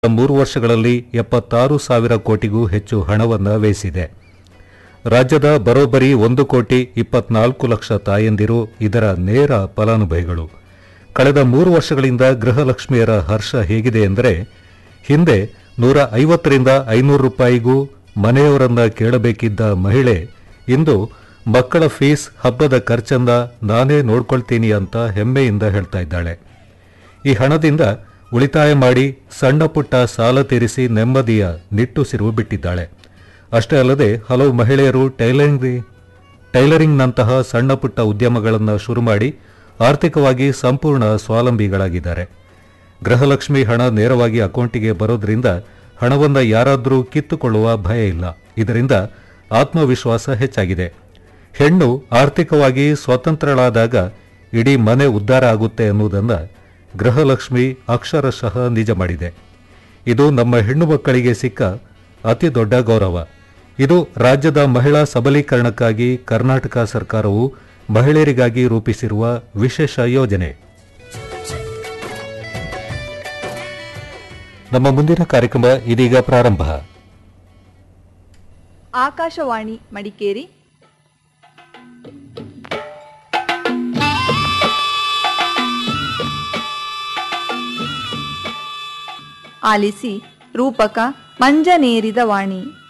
ಮೂರು ವರ್ಷಗಳಲ್ಲಿ ಎಪ್ಪತ್ತಾರು ಸಾವಿರ ಕೋಟಿಗೂ ಹೆಚ್ಚು ಹಣವನ್ನು ವ್ಯಯಿಸಿದೆ ರಾಜ್ಯದ ಬರೋಬ್ಬರಿ ಒಂದು ಕೋಟಿ ಇಪ್ಪತ್ನಾಲ್ಕು ಲಕ್ಷ ತಾಯಂದಿರು ಇದರ ನೇರ ಫಲಾನುಭವಿಗಳು ಕಳೆದ ಮೂರು ವರ್ಷಗಳಿಂದ ಗೃಹಲಕ್ಷ್ಮಿಯರ ಹರ್ಷ ಹೇಗಿದೆ ಎಂದರೆ ಹಿಂದೆ ನೂರ ಐವತ್ತರಿಂದ ಐನೂರು ರೂಪಾಯಿಗೂ ಮನೆಯವರನ್ನ ಕೇಳಬೇಕಿದ್ದ ಮಹಿಳೆ ಇಂದು ಮಕ್ಕಳ ಫೀಸ್ ಹಬ್ಬದ ಖರ್ಚನ್ನ ನಾನೇ ನೋಡ್ಕೊಳ್ತೀನಿ ಅಂತ ಹೆಮ್ಮೆಯಿಂದ ಹೇಳ್ತಾ ಇದ್ದಾಳೆ ಈ ಹಣದಿಂದ ಉಳಿತಾಯ ಮಾಡಿ ಸಣ್ಣ ಪುಟ್ಟ ಸಾಲ ತೀರಿಸಿ ನೆಮ್ಮದಿಯ ನಿಟ್ಟುಸಿರು ಬಿಟ್ಟಿದ್ದಾಳೆ ಅಷ್ಟೇ ಅಲ್ಲದೆ ಹಲವು ಮಹಿಳೆಯರು ಟೈಲರಿಂಗ್ ಟೈಲರಿಂಗ್ನಂತಹ ಸಣ್ಣ ಪುಟ್ಟ ಉದ್ಯಮಗಳನ್ನು ಶುರು ಮಾಡಿ ಆರ್ಥಿಕವಾಗಿ ಸಂಪೂರ್ಣ ಸ್ವಾವಲಂಬಿಗಳಾಗಿದ್ದಾರೆ ಗೃಹಲಕ್ಷ್ಮಿ ಹಣ ನೇರವಾಗಿ ಅಕೌಂಟಿಗೆ ಬರೋದ್ರಿಂದ ಹಣವನ್ನು ಯಾರಾದರೂ ಕಿತ್ತುಕೊಳ್ಳುವ ಭಯ ಇಲ್ಲ ಇದರಿಂದ ಆತ್ಮವಿಶ್ವಾಸ ಹೆಚ್ಚಾಗಿದೆ ಹೆಣ್ಣು ಆರ್ಥಿಕವಾಗಿ ಸ್ವತಂತ್ರಳಾದಾಗ ಇಡೀ ಮನೆ ಉದ್ಧಾರ ಆಗುತ್ತೆ ಅನ್ನುವುದನ್ನು ಗೃಹಲಕ್ಷ್ಮಿ ಅಕ್ಷರಶಃ ನಿಜ ಮಾಡಿದೆ ಇದು ನಮ್ಮ ಹೆಣ್ಣು ಮಕ್ಕಳಿಗೆ ಸಿಕ್ಕ ಅತಿ ದೊಡ್ಡ ಗೌರವ ಇದು ರಾಜ್ಯದ ಮಹಿಳಾ ಸಬಲೀಕರಣಕ್ಕಾಗಿ ಕರ್ನಾಟಕ ಸರ್ಕಾರವು ಮಹಿಳೆಯರಿಗಾಗಿ ರೂಪಿಸಿರುವ ವಿಶೇಷ ಯೋಜನೆ ನಮ್ಮ ಮುಂದಿನ ಕಾರ್ಯಕ್ರಮ ಇದೀಗ ಪ್ರಾರಂಭ ಆಕಾಶವಾಣಿ ಮಡಿಕೇರಿ ಆಲಿಸಿ ರೂಪಕ ಮಂಜನೇರಿದ ವಾಣಿ